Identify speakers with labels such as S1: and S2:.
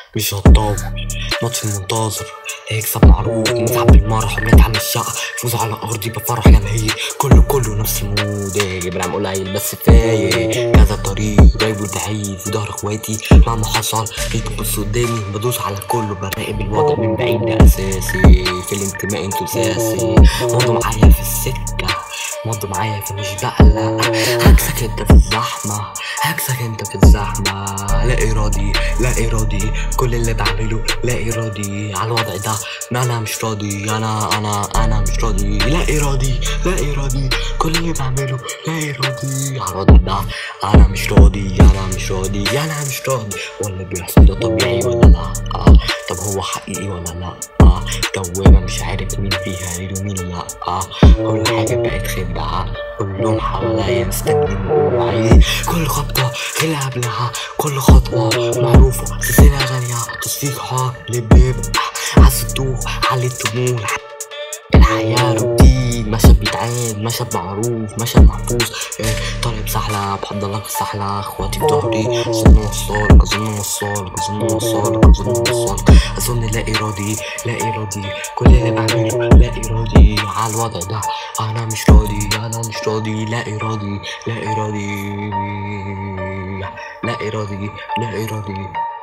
S1: مش هتطول ماتش المنتظر هيكسب معروف نتعب بالمرح ونتعب الشقة فوز على ارضي بفرح جماهير كله كله نفس المود جبران قليل بس فايق كذا طريق جايبه دعيب في ظهر اخواتي مهما حصل جيت ببص قدامي بدوس على كله براقب الوضع من بعيد ده اساسي في الانتماء انتوا ساسي مضوا معايا في السكة مضوا معايا فمش بقلق هكسك انت في الزحمة هكسك انت في الزحمة لا ارادي لا ارادي كل اللي بعمله لا ارادي على الوضع ده ما انا مش راضي انا انا انا مش راضي لا ارادي لا ارادي كل اللي بعمله لا ارادي على الوضع ده انا مش راضي انا مش راضي انا مش راضي واللي بيحصل ده طبيعي ولا لا آه. طب هو حقيقي ولا لا آه. دوامة مش عارف مين فيها غير ومين لا آه. كل حاجة بقت خدعة كلهم حواليا مستنيين وعايزين كل خطوة غير اللي قبلها كل خطوة معروفة سلسلة غالية تصفيقها اللي بيبقى عايز تدوق على الطموح الحياة روتين مشهد بيتعاد مشهد معروف مشهد محفوظ إيه طالب سحلة بحضر لك السحلة اخواتي في ظهري اظن وصالك اظن وصالك اظن وصالك اظن وصالك اظن لا ارادي لا ارادي كل اللي بعمله لا ارادي على الوضع ده انا مش راضي انا مش راضي لا ارادي لا ارادي لا ارادي لا ارادي